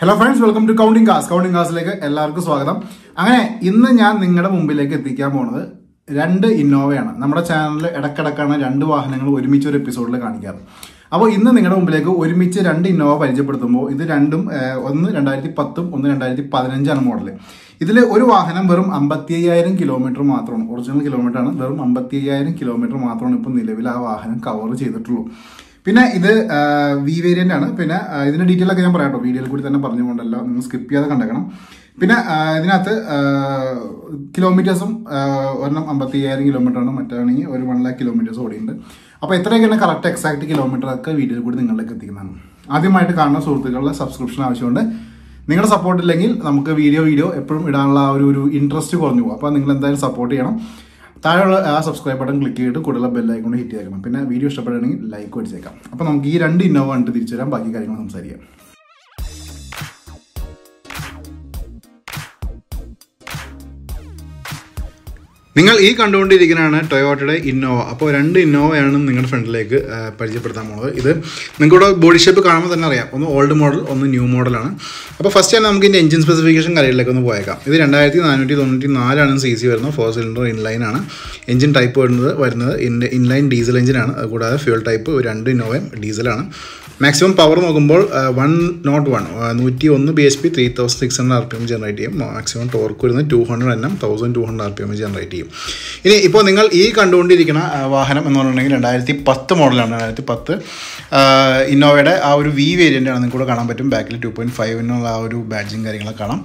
hello friends welcome to counting cars counting കാസിലേക്ക് എല്ലാവർക്കും സ്വാഗതം അങ്ങനെ ഇന്ന് ഞാൻ നിങ്ങളുടെ മുമ്പിലേക്ക് എത്തിക്കാൻ പോണത് രണ്ട് ഇന്നോവയാണ് നമ്മുടെ ചാനലിൽ ഇടക്കിടക്കാണ് രണ്ട് വാഹനങ്ങൾ ഒരുമിച്ച് ഒരു എപ്പിസോഡിൽ കാണിക്കാറ് അപ്പോൾ ഇന്ന് നിങ്ങളുടെ മുമ്പിലേക്ക് ഒരുമിച്ച് രണ്ട് ഇന്നോവ പരിചയപ്പെടുത്തുമ്പോൾ ഇത് രണ്ടും ഏഹ്, ഒന്ന് രണ്ടായിരത്തി പത്തും ഒന്ന് രണ്ടായിരത്തി പതിനഞ്ചാണ് മോഡൽ ഇതിൽ ഒരു വാഹനം വെറും അമ്പത്തി അയ്യായിരം കിലോമീറ്റർ മാത്രമാണ് ഒറിജിനൽ കിലോമീറ്റർ ആണ് വെറും അമ്പത്തി അയ്യായിരം കിലോമീറ്റർ മാത്രമാണ് ഇപ്പോൾ നിലവിൽ ആ വാഹനം കവർ ചെയ്തിട്ടുള്ളൂ പിന്നെ ഇത് വി വേരിയന്റ് ആണ് പിന്നെ ആ, ഇതിന്റെ ഡീറ്റെയിൽ ഒക്കെ ഞാൻ പറയാം കേട്ടോ വീഡിയോയിൽ കൂടി തന്നെ പറഞ്ഞുകൊണ്ടല്ല നിങ്ങൾ സ്കിപ്പ് ചെയ്യാതെ കണ്ടേക്കണം പിന്നെ ആ, ഇതിനകത്ത് കിലോമീറ്റേഴ്സും ഒരെണ്ണം അമ്പത്തി അയ്യായിരം കിലോമീറ്റർ ആണ് മറ്റാണെങ്കിൽ ഒരു വൺ ലാക്ക് കിലോമീറ്റേഴ്സ് ഓടിയുണ്ട് അപ്പോൾ എത്രയൊക്കെയാണ് കറക്റ്റ് എക്സാക്ട് കിലോമീറ്റർ ഒക്കെ വീഡിയോയിൽ കൂടി നിങ്ങളിലേക്ക് എത്തിക്കുന്നതാണ് ആദ്യമായിട്ട് കാണുന്ന സുഹൃത്തുക്കളുടെ സബ്സ്ക്രിപ്ഷൻ ആവശ്യമുണ്ട് നിങ്ങളുടെ സപ്പോർട്ട് ഇല്ലെങ്കിൽ നമുക്ക് വീഡിയോ വീഡിയോ എപ്പോഴും ഇടാനുള്ള ആ ഒരു ഒരു ഇൻട്രസ്റ്റ് കുറഞ്ഞു പോകും അപ്പോൾ നിങ്ങൾ എന്തായാലും സപ്പോർട്ട് ചെയ്യണം താഴെയുള്ള ആ സബ്സ്ക്രൈബ് ബട്ടൺ ക്ലിക്ക് ചെയ്തിട്ട് കൂടുതൽ ബെല്ലൈക്കൊണ്ട് ഹിറ്റ് ചെയ്തേക്കണം പിന്നെ വീഡിയോ ഇഷ്ടപ്പെടുകയാണെങ്കിൽ ലൈക്ക് അടിച്ചേക്കാം അപ്പോൾ നമുക്ക് ഈ രണ്ട് ഇന്നോവ കണ്ടിട്ട് തിരിച്ചു തരാം ബാക്കി കാര്യങ്ങൾ സംസാരിക്കാം നിങ്ങൾ ഈ കണ്ടുകൊണ്ടിരിക്കുന്നതാണ് ടൊയോട്ടയുടെ ഇന്നോവ അപ്പോൾ രണ്ട് ഇന്നോവയാണ് നിങ്ങളുടെ ഫ്രണ്ടിലേക്ക് ആ, പരിചയപ്പെടുത്താൻ പോകുന്നത് ഇത് നിങ്ങൾക്കിവിടെ ബോഡി ഷേപ്പ് കാണുമ്പോൾ തന്നെ അറിയാം ഒന്ന് ഓൾഡ് മോഡൽ ഒന്ന് ന്യൂ മോഡലാണ് അപ്പോൾ ഫസ്റ്റ് തന്നെ നമുക്ക് ഇതിൻ്റെ എഞ്ചിൻ സ്പെസിഫിക്കേഷൻ കാര്യങ്ങളിലേക്ക് ഒന്ന് പോയേക്കാം ഇത് രണ്ടായിരത്തി നാനൂറ്റി തൊണ്ണൂറ്റി നാലാണ് സി സി വരുന്നത് ഫോർ സിലിണ്ടർ ഇൻലൈൻ ആണ് എഞ്ചിൻ ടൈപ്പ് വരുന്നത് വരുന്നത് ഇൻ ഇൻലൈൻ ഡീസൽ എഞ്ചിനാണ് കൂടാതെ ഫ്യൂൽ ടൈപ്പ് ഒരു രണ്ട് ഇന്നോവയും ഡീസലാണ് മാക്സിമം പവർ നോക്കുമ്പോൾ വൺ നോട്ട് വൺ നൂറ്റി ഒന്ന് B H P three thousand six hundred R P M generate ചെയ്യും മാക്സിമം ടോർക്ക് വരുന്നത് two hundred N M thousand two hundred R P M generate ചെയ്യും ഇനി ഇപ്പോൾ നിങ്ങൾ ഈ കണ്ടുകൊണ്ടിരിക്കുന്ന ആ, വാഹനം എന്ന് പറഞ്ഞിട്ടുണ്ടെങ്കിൽ രണ്ടായിരത്തി പത്ത് മോഡലാണ് രണ്ടായിരത്തി പത്ത് ഇന്നോവയുടെ ആ ഒരു വി വേരിയൻ്റ് ആണ് നിങ്ങൾക്ക് ഇവിടെ കാണാൻ പറ്റും ബാക്കിൽ ടു പോയിൻറ്റ് ഫൈവിനുള്ള ആ ഒരു ബാഡ്ജിങ് കാര്യങ്ങളൊക്കെ കാണാം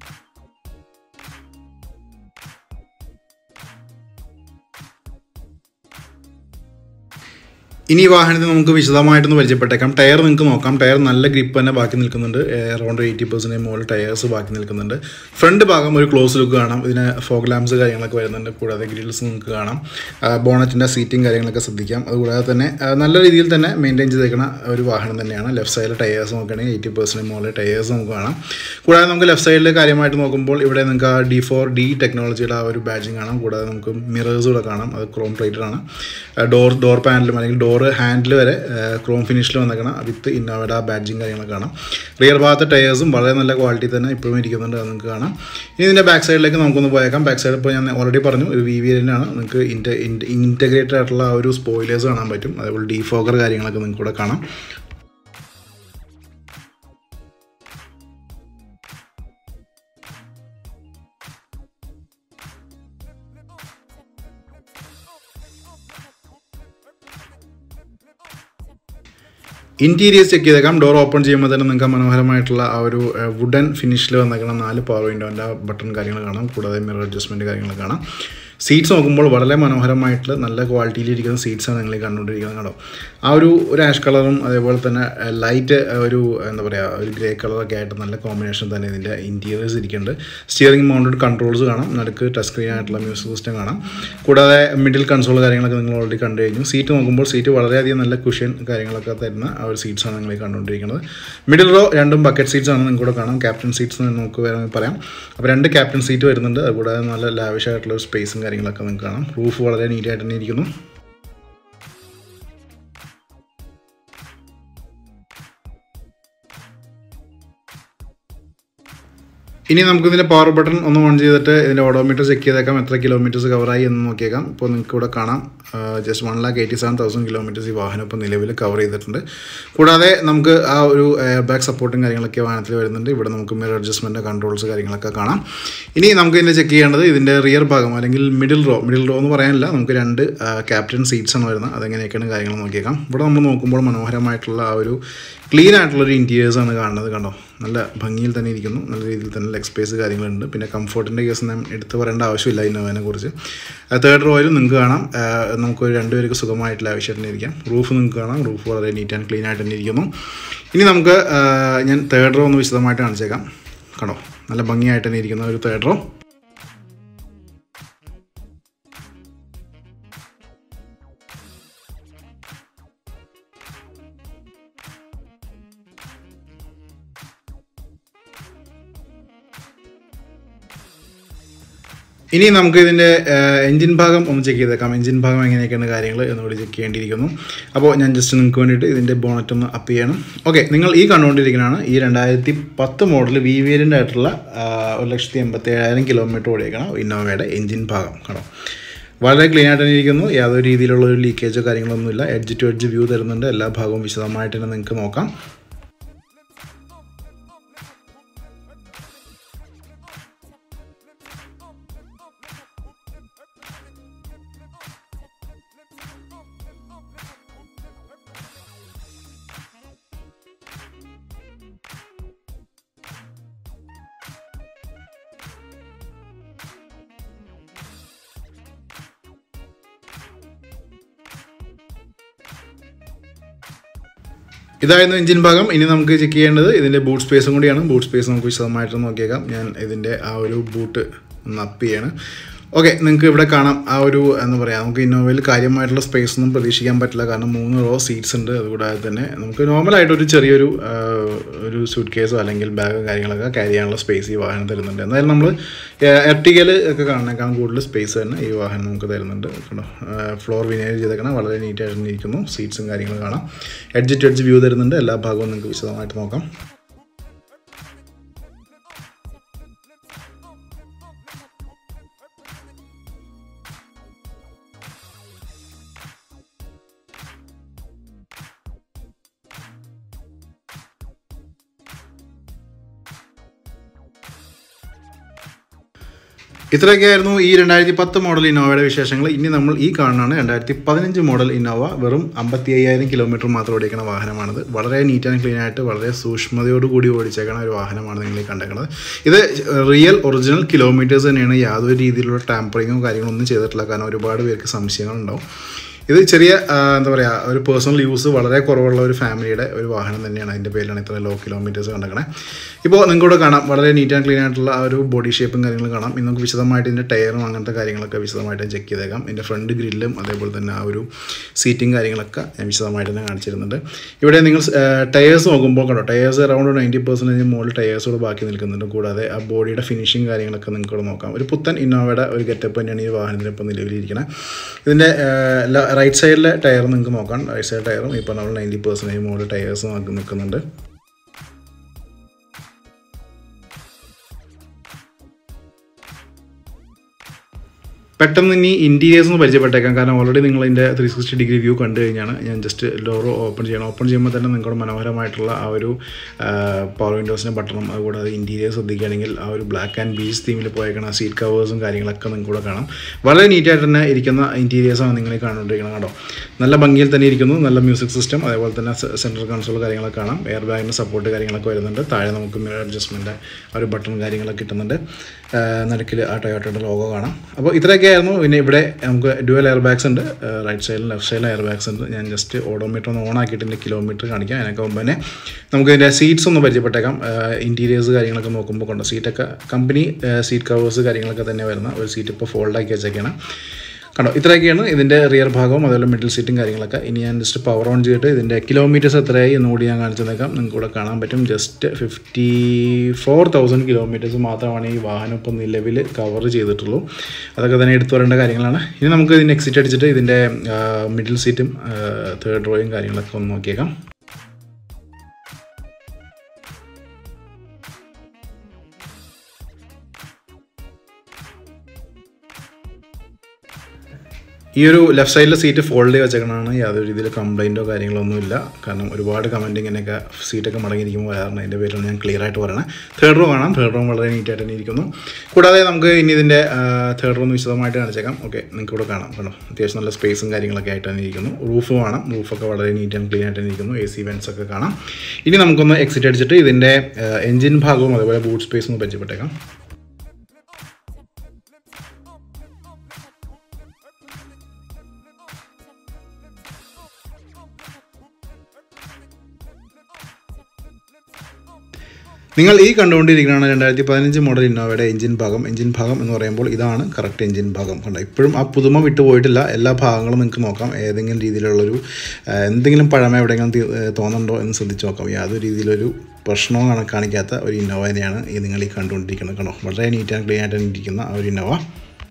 ഇനി ഈ വാഹനത്തെ നമുക്ക് വിശദമായിട്ടൊന്ന് പരിചയപ്പെട്ടേക്കാം ടയർ നിങ്ങൾക്ക് നോക്കാം ടയർ നല്ല ഗ്രിപ്പ് തന്നെ ബാക്കി നിൽക്കുന്നുണ്ട് അറൗണ്ട് എയ്റ്റി പെർസെൻറ്റേജ് മുകളിൽ ടയേഴ്സ് ബാക്കി നിൽക്കുന്നുണ്ട് ഫ്രണ്ട് ഭാഗം ഒരു ക്ലോസ് ലുക്ക് കാണാം ഇതിന് ഫോഗ് ലാംപ്സ് കാര്യങ്ങളൊക്കെ വരുന്നുണ്ട് കൂടാതെ ഗ്രിൽസ് നിങ്ങൾക്ക് കാണാം ബോണറ്റിൻ്റെ സീറ്റിംഗ് കാര്യങ്ങളൊക്കെ ശ്രദ്ധിക്കാം അതുകൂടാതെ തന്നെ ആ, നല്ല രീതിയിൽ തന്നെ മെയിൻറ്റെയിൻ ചെയ്തേക്കുന്ന ഒരു വാഹനം തന്നെയാണ് ലെഫ്റ്റ് സൈഡിൽ ടയേഴ്സ് നോക്കുകയാണെങ്കിൽ എയ്റ്റി പെർസെൻറ്റേജ് മുകളിൽ ടയേഴ്സ് നമുക്ക് കാണാം കൂടാതെ നമുക്ക് ലെഫ്റ്റ് സൈഡിൽ കാര്യമായിട്ട് നോക്കുമ്പോൾ ഇവിടെ നിങ്ങൾക്ക് ആ ഡി ഫോർ ഡി ടെക്നോളജിയുടെ ആ ഒരു ബാഡ്ജിങ് കാണാം കൂടാതെ നമുക്ക് മിറേഴ്സ് കൂടെ കാണാം അത് ക്രോം പ്ലേറ്റഡ് ആണ് ഡോർ ഡോർ പാനലും അല്ലെങ്കിൽ ഡോർ ഹാൻഡിൽ വരെ ക്രോം ഫിനിഷിൽ വന്നേക്കണം വിത്ത് ഇന്നോവയുടെ ആ ബാഡ്ജിങ് കാര്യങ്ങളൊക്കെ കാണാം റിയർ ഭാഗത്തെ ടയേഴ്സും വളരെ നല്ല ക്വാളിറ്റി തന്നെ ഇപ്പോഴും ഇരിക്കുന്നുണ്ട് അത് നിങ്ങൾക്ക് കാണാം ഇനി ഇതിൻ്റെ ബാക്ക് സൈഡിലേക്ക് നമുക്കൊന്ന് പോയേക്കാം ബാക്ക് സൈഡ് ഇപ്പോൾ ഞാൻ ഓൾറെഡി പറഞ്ഞു ഒരു വി വി ആണ് നിങ്ങൾക്ക് ഇൻറ്റ ഇൻറ്റഗ്രേറ്റഡ് ആയിട്ടുള്ള ആ ഒരു സ്പോയിലേഴ്സ് കാണാൻ പറ്റും അതേപോലെ ഡീഫോഗർ കാര്യങ്ങളൊക്കെ നിങ്ങൾക്ക് ഇവിടെ കാണാം ഇൻറ്റീരിയേഴ്സ് ചെക്ക് ചെയ്തേക്കാം ഡോർ ഓപ്പൺ ചെയ്യുമ്പോൾ തന്നെ നിങ്ങൾക്ക് മനോഹരമായിട്ടുള്ള ആ ഒരു വുഡൻ ഫിനിഷിൽ വന്നേക്കണം നാല് പവർ വിൻഡോൻ്റെ ബട്ടൺ കാര്യങ്ങൾ കാണാം കൂടാതെ മിറർ അഡ്ജസ്റ്റ്മെൻറ്റ് കാര്യങ്ങൾ കാണാം സീറ്റ്സ് നോക്കുമ്പോൾ വളരെ മനോഹരമായിട്ടുള്ള നല്ല ക്വാളിറ്റിയിലിരിക്കുന്ന സീറ്റ്സാണ് നിങ്ങൾ ഈ കണ്ടുകൊണ്ടിരിക്കുന്നത് കേട്ടോ ആ ഒരു ഒരു ആഷ് കളറും അതേപോലെ തന്നെ ലൈറ്റ് ഒരു എന്താ പറയുക ഒരു ഗ്രേ കളറൊക്കെ ആയിട്ട് നല്ല കോമ്പിനേഷൻ തന്നെ ഇതിൻ്റെ ഇൻറ്റീരിയേഴ്സ് ഇരിക്കുന്നുണ്ട് സ്റ്റിയറിംഗ് മൗണ്ടഡ് കൺട്രോൾസ് കാണാം നടുക്ക് ടച്ച് സ്ക്രീൻ ആയിട്ടുള്ള മ്യൂസിക് സിസ്റ്റം കാണാം കൂടാതെ മിഡിൽ കൺസോൾ കാര്യങ്ങളൊക്കെ നിങ്ങൾ ഓൾറെഡി കണ്ടു കഴിഞ്ഞു സീറ്റ് നോക്കുമ്പോൾ സീറ്റ് വളരെയധികം നല്ല കുഷ്യൻ കാര്യങ്ങളൊക്കെ തരുന്ന ആ ഒരു സീറ്റ്സാണ് നിങ്ങൾ ഈ കണ്ടുകൊണ്ടിരിക്കുന്നത് മിഡിൽ റോ രണ്ടും ബക്കറ്റ് സീറ്റ്സ് ആണ് നിങ്ങൾക്ക് ഇവിടെ കാണാം ക്യാപ്റ്റൻ സീറ്റ്സ് എന്ന് നമുക്ക് വേണമെങ്കിൽ പറയാം അപ്പോൾ രണ്ട് ക്യാപ്റ്റൻ സീറ്റ് വരുന്നുണ്ട് അതുകൂടാതെ നല്ല ലാവിഷ് ആയിട്ടുള്ള ഒരു സ്പേസും കാര്യങ്ങളൊക്കെ നിങ്ങൾക്ക് കാണാം റൂഫ് വളരെ നീറ്റായിട്ട് തന്നെ ഇരിക്കുന്നു ഇനി നമുക്ക് ഇതിൻ്റെ പവർ ബട്ടൺ ഒന്ന് ഓൺ ചെയ്തിട്ട് ഇതിൻ്റെ ഓഡോമീറ്റർ ചെക്ക് ചെയ്തേക്കാം എത്ര കിലോമീറ്റേഴ്സ് കവറായി എന്ന് നോക്കിയേക്കാം ഇപ്പോൾ നിങ്ങൾക്ക് ഇവിടെ കാണാം just one lakh eighty seven thousand kilometres ഈ വാഹനം ഇപ്പോൾ നിലവിൽ കവർ ചെയ്തിട്ടുണ്ട് കൂടാതെ നമുക്ക് ആ ഒരു എയർ ബാഗ് സപ്പോർട്ടും കാര്യങ്ങളൊക്കെ വാഹനത്തിൽ വരുന്നുണ്ട് ഇവിടെ നമുക്ക് മിറർ അഡ്ജസ്റ്റ്മെൻറ്റ് കൺട്രോൾസ് കാര്യങ്ങളൊക്കെ കാണാം ഇനി നമുക്ക് ഇതിൻ്റെ ചെക്ക് ചെയ്യേണ്ടത് ഇതിൻ്റെ റിയർ ഭാഗം അല്ലെങ്കിൽ മിഡിൽ റോ മിഡിൽ റോ എന്ന് പറയാനില്ല നമുക്ക് രണ്ട് ക്യാപ്റ്റൻ സീറ്റ്സ് ആണ് വരുന്നത് അതെങ്ങനെയൊക്കെയാണ് കാര്യങ്ങൾ നോക്കിയേക്കാം ഇവിടെ നമ്മൾ നോക്കുമ്പോൾ മനോഹരമായിട്ടുള്ള ആ ഒരു ക്ലീൻ ആയിട്ടുള്ളൊരു ഇൻറ്റീരിയേഴ്സ് ആണ് കാണുന്നത് കണ്ടോ നല്ല ഭംഗിയിൽ തന്നെ ഇരിക്കുന്നു നല്ല രീതിയിൽ തന്നെ ലെഗ് സ്പേസ് കാര്യങ്ങളുണ്ട് പിന്നെ കംഫർട്ടിൻ്റെ കേസ് ഞാൻ എടുത്ത് പറയേണ്ട ആവശ്യമില്ല ഇന്നോവനെ കുറിച്ച് തേർഡ് റോയിലും നിങ്ങൾക്ക് കാണാം ആ, നമുക്ക് രണ്ടുപേർക്ക് സുഖമായിട്ടുള്ള ആവശ്യമായിട്ട് തന്നെ ഇരിക്കാം റൂഫ് നിങ്ങൾക്ക് കാണാം റൂഫ് വളരെ നീറ്റ് ആൻഡ് ക്ലീൻ ആയിട്ട് തന്നെ ഇരിക്കുന്നു ഇനി നമുക്ക് ആ, ഞാൻ തേർഡ് റോ ഒന്ന് വിശദമായിട്ട് കാണിച്ചേക്കാം കണ്ടോ നല്ല ഭംഗിയായിട്ട് തന്നെ ഇരിക്കുന്ന ഒരു തേർഡ് റോ ഇനി നമുക്ക് ഇതിൻ്റെ എഞ്ചിൻ ഭാഗം ഒന്ന് ചെക്ക് ചെയ്തേക്കാം എഞ്ചിൻ ഭാഗം എങ്ങനെയൊക്കെയാണ് കാര്യങ്ങൾ എന്നുകൂടി ചെക്ക് ചെയ്യേണ്ടിയിരിക്കുന്നു അപ്പോൾ ഞാൻ ജസ്റ്റ് നിങ്ങൾക്ക് വേണ്ടിയിട്ട് ഇതിൻ്റെ ബോണറ്റ് ഒന്ന് അപ്പ് ചെയ്യണം ഓക്കെ നിങ്ങൾ ഈ കണ്ടുകൊണ്ടിരിക്കുന്നതാണ് ഈ രണ്ടായിരത്തി പത്ത് മോഡൽ വി വേരിയൻ്റ് ആയിട്ടുള്ള ആ, ഒരു ലക്ഷത്തി എൺപത്തി ഏഴായിരം കിലോമീറ്റർ ഓടിയേക്കണം ഇന്നോവയുടെ എഞ്ചിൻ ഭാഗം കേട്ടോ വളരെ ക്ലീൻ ആയിട്ട് തന്നെ ഇരിക്കുന്നു യാതൊരു രീതിയിലുള്ള ഒരു ലീക്കേജോ കാര്യങ്ങളൊന്നുമില്ല എഡ്ജ് ടു എഡ്ജ് വ്യൂ തരുന്നുണ്ട് എല്ലാ ഭാഗവും വിശദമായിട്ട് തന്നെ നിങ്ങൾക്ക് നോക്കാം ഇതായിരുന്നു എഞ്ചിൻ ഭാഗം ഇനി നമുക്ക് ചെക്ക് ചെയ്യേണ്ടത് ഇതിൻ്റെ ബൂട്ട് സ്പേസും കൂടിയാണ് ബൂട്ട് സ്പേസ് നമുക്ക് വിശദമായിട്ട് നോക്കിയേക്കാം ഞാൻ ഇതിൻ്റെ ആ ഒരു ബൂട്ട് ഒന്ന് അപ്പ് ചെയ്യാണ് ഓക്കെ നിങ്ങൾക്ക് ഇവിടെ കാണാം ആ ഒരു എന്താ പറയുക നമുക്ക് ഇന്നോവയിൽ കാര്യമായിട്ടുള്ള സ്പേസ് ഒന്നും പ്രതീക്ഷിക്കാൻ പറ്റില്ല കാരണം മൂന്ന് റോ സീറ്റ്സ് ഉണ്ട് അതുകൂടാതെ തന്നെ നമുക്ക് നോർമലായിട്ടൊരു ചെറിയൊരു ആ, ഒരു സൂട്ട് കേസോ അല്ലെങ്കിൽ ബാഗോ കാര്യങ്ങളൊക്കെ ക്യാരി ചെയ്യാനുള്ള സ്പേസ് ഈ വാഹനം തരുന്നുണ്ട് എന്നാലും നമ്മൾ എർട്ടികയിൽ ഒക്കെ കാണുന്നേക്കാൾ കൂടുതൽ സ്പേസ് തന്നെ ഈ വാഹനം നമുക്ക് തരുന്നുണ്ട് കണ്ടോ ഫ്ലോർ വിനേജ് ചെയ്തേക്കണം വളരെ നീറ്റായിട്ട് തന്നെ ഇരിക്കുന്നു സീറ്റ്സും കാര്യങ്ങളും കാണാം എഡ്ജ് ടു എഡ്ജ് വ്യൂ തരുന്നുണ്ട് എല്ലാ ഭാഗവും നിങ്ങൾക്ക് വിശദമായിട്ട് നോക്കാം ഇത്രയൊക്കെയായിരുന്നു ഈ രണ്ടായിരത്തി പത്ത് മോഡൽ ഇന്നോവയുടെ വിശേഷങ്ങൾ ഇനി നമ്മൾ ഈ കാണുന്നതാണ് രണ്ടായിരത്തി പതിനഞ്ച് മോഡൽ ഇന്നോവ വെറും അമ്പത്തി അയ്യായിരം കിലോമീറ്റർ മാത്രം ഓടിക്കുന്ന വാഹനമാണിത് വളരെ നീറ്റ് ആൻഡ് ക്ലീൻ ആയിട്ട് വളരെ സൂക്ഷ്മതയോടുകൂടി ഓടിച്ചേക്കണ ഒരു വാഹനമാണ് നിങ്ങൾ ഈ കണ്ടേക്കുന്നത് ഇത് റിയൽ ഒറിജിനൽ കിലോമീറ്റേഴ്സ് തന്നെയാണ് യാതൊരു രീതിയിലുള്ള ടാമ്പറിങ്ങോ കാര്യങ്ങളോ ഒന്നും ചെയ്തിട്ടില്ല കാരണം ഒരുപാട് പേർക്ക് സംശയങ്ങളുണ്ടാവും ഇത് ചെറിയ ആ, എന്താ പറയുക ഒരു പേഴ്സണൽ യൂസ് വളരെ കുറവുള്ള ഒരു ഫാമിലിയുടെ ഒരു വാഹനം തന്നെയാണ് അതിൻ്റെ പേരിലാണ് ഇത്ര ലോ കിലോമീറ്റേഴ്സ് കണ്ടേക്കണേ ഇപ്പോൾ നിങ്ങൾക്കിവിടെ കാണാം വളരെ നീറ്റ് ആൻഡ് ക്ലീൻ ആയിട്ടുള്ള ആ ഒരു ബോഡി ഷേപ്പും കാര്യങ്ങളും കാണാം ഇന്ന് നമുക്ക് വിശദമായിട്ട് ഇതിൻ്റെ ടയറും അങ്ങനത്തെ കാര്യങ്ങളൊക്കെ വിശദമായിട്ട് ചെക്ക് ചെയ്തേക്കാം ഇതിൻ്റെ ഫ്രണ്ട് ഗ്രില്ലും അതേപോലെ തന്നെ ആ ഒരു സീറ്റിംഗ് കാര്യങ്ങളൊക്കെ ഞാൻ വിശദമായിട്ട് തന്നെ കാണിച്ചിരുന്നുണ്ട് ഇവിടെ നിങ്ങൾ ടയേഴ്സ് നോക്കുമ്പോൾ കണ്ടോ ടയേഴ്സ് അറൗണ്ട് നയൻറ്റി പെർസെൻറ്റേജ് മുകളിൽ ടയേഴ്സോട് ബാക്കി നിൽക്കുന്നുണ്ട് കൂടാതെ ആ ബോഡിയുടെ ഫിനിഷിങ് കാര്യങ്ങളൊക്കെ നിങ്ങൾക്ക് ഇവിടെ നോക്കാം ഒരു പുത്തൻ ഇന്നോവയുടെ ഒരു ഗെറ്റപ്പ് തന്നെയാണ് ഈ വാഹനത്തിന് ഇപ്പോൾ നിലവിലിരിക്കുന്നത് ഇതിൻ്റെ റൈറ്റ് സൈഡിലെ ടയർ നിങ്ങൾക്ക് നോക്കാം റൈറ്റ് സൈഡ് ടയറും ഇപ്പോൾ നമ്മൾ നയൻറ്റി പെർസെൻറ്റേജ് മുകളിൽ ടയേഴ്സ് നിൽക്കുന്നുണ്ട് പെട്ടെന്ന് ഇനി ഇൻറ്റീരിയേഴ്സ് ഒന്ന് പരിചയപ്പെട്ടേക്കാം കാരണം ഓൾറെഡി നിങ്ങൾ ഇതിൻ്റെ ത്രീ സിക്സ്റ്റി ഡിഗ്രി വ്യൂ കണ്ടു കഴിഞ്ഞാണ് ഞാൻ ജസ്റ്റ് ഡോറ് ഓപ്പൺ ചെയ്യണം ഓപ്പൺ ചെയ്യുമ്പോൾ തന്നെ നിങ്ങളുടെ മനോഹരമായിട്ടുള്ള ആ ഒരു പവർ വിൻഡോസിൻ്റെ ബട്ടണും അതുകൂടാതെ ഇൻറ്റീരിയർ ശ്രദ്ധിക്കുകയാണെങ്കിൽ ആ ഒരു ബ്ലാക്ക് ആൻഡ് ബീച്ച് തീമിൽ പോയേക്കണ സീറ്റ് കവേഴ്സും കാര്യങ്ങളൊക്കെ നിങ്ങൾക്ക് ഇവിടെ കാണാം വളരെ നീറ്റായിട്ട് തന്നെ ഇരിക്കുന്ന ഇൻറ്റീരിയേഴ്സാണ് നിങ്ങൾ ഈ കണ്ടുകൊണ്ടിരിക്കുന്നത് കേട്ടോ നല്ല ഭംഗിയിൽ തന്നെ ഇരിക്കുന്നു നല്ല മ്യൂസിക് സിസ്റ്റം അതേപോലെ തന്നെ സെൻട്രൽ കൺസോൾ കാര്യങ്ങളൊക്കെ കാണാം എയർ ബാഗിൻ്റെ സപ്പോർട്ട് കാര്യങ്ങളൊക്കെ വരുന്നുണ്ട് താഴെ നമുക്ക് മിറർ അഡ്ജസ്റ്റ്മെൻറ്റ് ആ ഒരു ബട്ടൺ കാര്യങ്ങളൊക്കെ കിട്ടുന്നുണ്ട് നടുക്കിൽ ആ ടൊയോട്ടയുടെ ലോഗോ കാണാം അപ്പോൾ ഇത്രയൊക്കെ ആയിരുന്നു പിന്നെ ഇവിടെ നമുക്ക് ഡ്യുവൽ എയർ ബാഗ്സ് ഉണ്ട് റൈറ്റ് സൈഡിലും ലെഫ്റ്റ് സൈഡിലും എയർ ബാഗ്സ് ഉണ്ട് ഞാൻ ജസ്റ്റ് ഓഡോമീറ്റർ ഒന്ന് ഓൺ ആക്കിയിട്ട് ഇതിൻ്റെ കിലോമീറ്റർ കാണിക്കാം അതിനൊക്കെ മുമ്പ് തന്നെ നമുക്ക് ഇതിൻ്റെ സീറ്റ്സ് ഒന്ന് പരിചയപ്പെട്ടേക്കാം ഇൻറ്റീരിയേഴ്സ് കാര്യങ്ങളൊക്കെ നോക്കുമ്പോൾ കൊണ്ട് സീറ്റൊക്കെ കമ്പനി സീറ്റ് കവേഴ്സ് കാര്യങ്ങളൊക്കെ തന്നെ വരുന്ന ഒരു സീറ്റ് ഇപ്പോൾ ഫോൾഡ് ആക്കി വെച്ചേക്കാണ് കണ്ടോ ഇത്രയൊക്കെയാണ് ഇതിൻ്റെ റിയർ ഭാഗവും അതുപോലെ മിഡിൽ സീറ്റും കാര്യങ്ങളൊക്കെ ഇനി ഞാൻ ജസ്റ്റ് പവർ ഓൺ ചെയ്തിട്ട് ഇതിൻ്റെ കിലോമീറ്റേഴ്സ് എത്രയായി എന്നുകൂടി ഞാൻ കാണിച്ചു തന്നേക്കാം നിങ്ങൾക്ക് ഇവിടെ കാണാൻ പറ്റും just fifty four thousand kilometres മാത്രമാണ് ഈ വാഹനം ഇപ്പോൾ നിലവിൽ കവർ ചെയ്തിട്ടുള്ളൂ അതൊക്കെ തന്നെ എടുത്തു വരേണ്ട കാര്യങ്ങളാണ് ഇനി നമുക്ക് ഇതിൻ്റെ എക്സിറ്റ് അടിച്ചിട്ട് ഇതിൻ്റെ മിഡിൽ സീറ്റും തേർഡ് റോയും കാര്യങ്ങളൊക്കെ ഒന്ന് നോക്കിയേക്കാം ഈ ഒരു ലെഫ്റ്റ് സൈഡിലെ സീറ്റ് ഫോൾഡ് ചെയ്ത് വെച്ചേക്കണതാണ് യാതൊരു രീതിയിൽ കംപ്ലൈൻറ്റോ കാര്യങ്ങളോ ഒന്നുമില്ല കാരണം ഒരുപാട് കമൻറ്റ് ഇങ്ങനെയൊക്കെ സീറ്റൊക്കെ മടങ്ങിയിരിക്കുമ്പോൾ വരാറുണ്ട് അതിൻ്റെ പേരിലാണ് ഞാൻ ക്ലിയർ ആയിട്ട് പറയണത് തേർഡ് റോ കാണാം തേർഡ് റോ വളരെ നീറ്റായിട്ട് തന്നെ ഇരിക്കുന്നു കൂടാതെ നമുക്ക് ഇനി ഇതിൻ്റെ തേർഡ് റോ ഒന്ന് വിശദമായിട്ട് കാണിച്ചേക്കാം ഓക്കെ നിങ്ങൾക്ക് ഇവിടെ കാണാം കേട്ടോ അത്യാവശ്യം നല്ല സ്പേസും കാര്യങ്ങളൊക്കെ ആയിട്ട് തന്നെ ഇരിക്കുന്നു റൂഫ് കാണാം റൂഫൊക്കെ വളരെ നീറ്റ് ആൻഡ് ക്ലീൻ ആയിട്ട് തന്നെ ഇരിക്കുന്നു എ സി വെൻസ് ഒക്കെ കാണാം ഇനി നമുക്കൊന്ന് എക്സിറ്റ് അടിച്ചിട്ട് ഇതിൻ്റെ എഞ്ചിൻ ഭാഗവും അതുപോലെ ബൂട്ട് സ്പേസും ഒന്ന് പരിചയപ്പെട്ടേക്കാം നിങ്ങൾ ഈ കണ്ടുകൊണ്ടിരിക്കുന്നതാണ് രണ്ടായിരത്തി പതിനഞ്ച് മോഡൽ ഇന്നോവയുടെ എഞ്ചിൻ ഭാഗം എഞ്ചിൻ ഭാഗം എന്ന് പറയുമ്പോൾ ഇതാണ് കറക്റ്റ് എഞ്ചിൻ ഭാഗം കണ്ട ഇപ്പോഴും ആ പുതുമ വിട്ടു പോയിട്ടില്ല എല്ലാ ഭാഗങ്ങളും നിങ്ങൾക്ക് നോക്കാം ഏതെങ്കിലും രീതിയിലുള്ളൊരു ആ, എന്തെങ്കിലും പഴമ എവിടെയെങ്കിലും തി- ഏ, തോന്നുന്നുണ്ടോ എന്ന് ശ്രദ്ധിച്ച് നോക്കാം യാതൊരു രീതിയിലൊരു പ്രശ്നവും കാണ- കാണിക്കാത്ത ഒരു ഇന്നോവ തന്നെയാണ് ഈ നിങ്ങൾ ഈ കണ്ടുകൊണ്ടിരിക്കുന്നത് കണ്ടോ വളരെ നീറ്റ് ആൻഡ് ക്ലീൻ ആയിട്ട് ഇരിക്കുന്ന ആ ഒരു ഇന്നോവ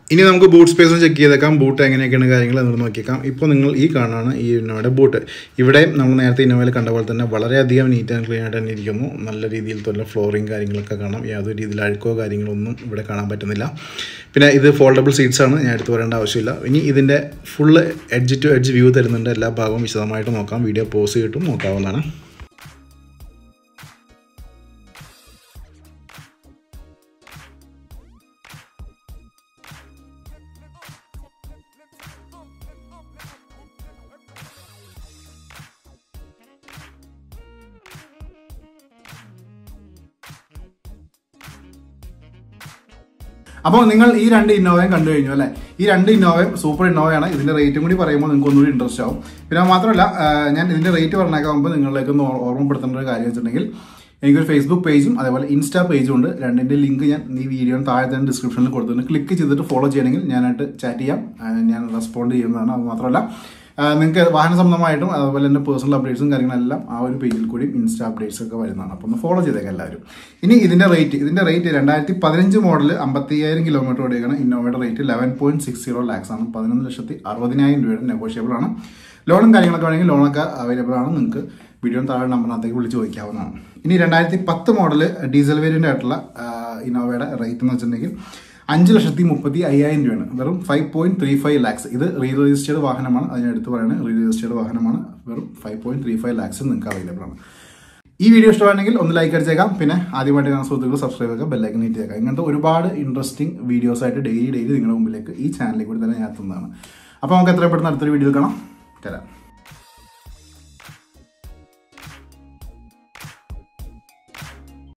ഇനി നമുക്ക് ബൂട്ട് സ്പേസ് ചെക്ക് ചെയ്തേക്കാം ബൂട്ട് എങ്ങനെയൊക്കെയാണ് കാര്യങ്ങൾ എന്ന് നോക്കിയേക്കാം ഇപ്പോൾ നിങ്ങൾ ഈ കാണുന്നതാണ് ഈ ഇന്നോവയുടെ ബൂട്ട് ഇവിടെ നമ്മൾ നേരത്തെ ഇന്നോവയിൽ കണ്ട പോലെ തന്നെ വളരെയധികം നീറ്റ് ആൻഡ് ക്ലീൻ ആയിട്ട് തന്നെ ഇരിക്കുന്നു നല്ല രീതിയിൽ തന്നെ ഫ്ലോറിങ് കാര്യങ്ങളൊക്കെ കാണാം യാതൊരു രീതിയിൽ അഴുക്കോ കാര്യങ്ങളൊന്നും ഇവിടെ കാണാൻ പറ്റുന്നില്ല പിന്നെ ഇത് ഫോൾഡബിൾ സീറ്റ്സ് ആണ് ഞാൻ എടുത്ത് പറയേണ്ട ആവശ്യമില്ല ഇനി ഇതിൻ്റെ full edge to edge view തരുന്നുണ്ട് എല്ലാ ഭാഗവും വിശദമായിട്ട് നോക്കാം വീഡിയോ പോസ് ചെയ്തിട്ടും നോക്കാവുന്നതാണ് അപ്പോൾ നിങ്ങൾ ഈ രണ്ട് ഇന്നോവയും കണ്ടു കഴിഞ്ഞു അല്ലേ ഈ രണ്ട് ഇന്നോവയും സൂപ്പർ ഇന്നോവയാണ് ഇതിന്റെ റേറ്റും കൂടി പറയുമ്പോൾ നിങ്ങൾക്ക് ഒന്നുകൂടി ഇൻട്രസ്റ്റ് ആവും പിന്നെ അത് മാത്രമല്ല ആ, ഞാൻ ഇതിന്റെ റേറ്റ് പറഞ്ഞേക്കാൻ മുമ്പ് നിങ്ങളിലേക്ക് ഒന്ന് ഓർ- ഓർമ്മപ്പെടുത്തേണ്ട ഒരു കാര്യം വെച്ചിട്ടുണ്ടെങ്കിൽ എനിക്കൊരു ഫേസ്ബുക്ക് പേജും അതേപോലെ ഇൻസ്റ്റാ പേജും ഉണ്ട് രണ്ടിന്റെ ലിങ്ക് ഞാൻ ഈ വീഡിയോ താഴെ തന്നെ ഡിസ്ക്രിപ്ഷനിൽ കൊടുത്തിട്ടുണ്ട് ക്ലിക്ക് ചെയ്തിട്ട് ഫോളോ ചെയ്യണമെങ്കിൽ ഞാനായിട്ട് ചാറ്റ് ചെയ്യാം ആ, ഞാൻ റെസ്പോണ്ട് ചെയ്യുന്നതാണ് അത് മാത്രമല്ല നിങ്ങൾക്ക് വാഹന സംബന്ധമായിട്ടും അതുപോലെ തന്നെ പേഴ്സണൽ അപ്ഡേറ്റ്സും കാര്യങ്ങളെല്ലാം ആ ഒരു പേജിൽ കൂടി ഇൻസ്റ്റാ അപ്ഡേറ്റ്സ് ഒക്കെ വരുന്നതാണ് അപ്പോൾ ഒന്ന് ഫോളോ ചെയ്തേക്കാം എല്ലാവരും ഇനി ഇതിന്റെ റേറ്റ് ഇതിന്റെ റേറ്റ് രണ്ടായിരത്തി പതിനഞ്ച് മോഡൽ അമ്പത്തിയ്യായിരം കിലോമീറ്റർ ഓടിയാണ് ഇന്നോവയുടെ rate eleven point six zero lakhs ആണ് പതിനൊന്ന് ലക്ഷത്തി അറുപതിനായിരം രൂപയുടെ നെഗോഷ്യബിൾ ആണ് ലോണും കാര്യങ്ങളൊക്കെ വേണമെങ്കിൽ ലോണൊക്കെ അവൈലബിൾ ആണ് നിങ്ങൾക്ക് വീഡിയോ താഴെ നമ്പറിനകത്തേക്ക് വിളിച്ച് ചോദിക്കാവുന്നതാണ് ഇനി രണ്ടായിരത്തി പത്ത് മോഡൽ ഡീസൽ വേരിയൻ്റ് ആയിട്ടുള്ള ആ, ഇന്നോവയുടെ റേറ്റ് എന്ന് വെച്ചിട്ടുണ്ടെങ്കിൽ അഞ്ച് ലക്ഷത്തി മുപ്പത്തി അയ്യായിരം രൂപയാണ് വെറും five point three five lakhs ഇത് റീ രജിസ്റ്റേർഡ് വാഹനമാണ് അതിനടുത്ത് പറയുന്നത് റീ രജിസ്റ്റേർഡ് വാഹനമാണ് വെറും five point three five lakhs നിങ്ങൾക്ക് അവൈലബിൾ ആണ് ഈ വീഡിയോ ഇഷ്ടമാണെങ്കിൽ ഒന്ന് ലൈക്ക് അടിച്ചേക്കാം പിന്നെ ആദ്യമായിട്ട് കാണുന്ന സുഹൃത്തുക്കൾ സബ്സ്ക്രൈബ് ചെയ്യുക ബെല്ലൈക്കൻ നീറ്റ് ചെയ്തേക്കാം ഇങ്ങനത്തെ ഒരുപാട് ഇൻട്രസ്റ്റിംഗ് വീഡിയോസ് ആയിട്ട് ഡെയിലി ഡെയിലി നിങ്ങളുടെ മുമ്പിലേക്ക് ഈ ചാനലിൽ കൂടി തന്നെ ഞാൻ എത്തുന്നതാണ് അപ്പോൾ നമുക്ക് എത്ര പെട്ടെന്ന് അടുത്തൊരു വീഡിയോ കാണാം തരാം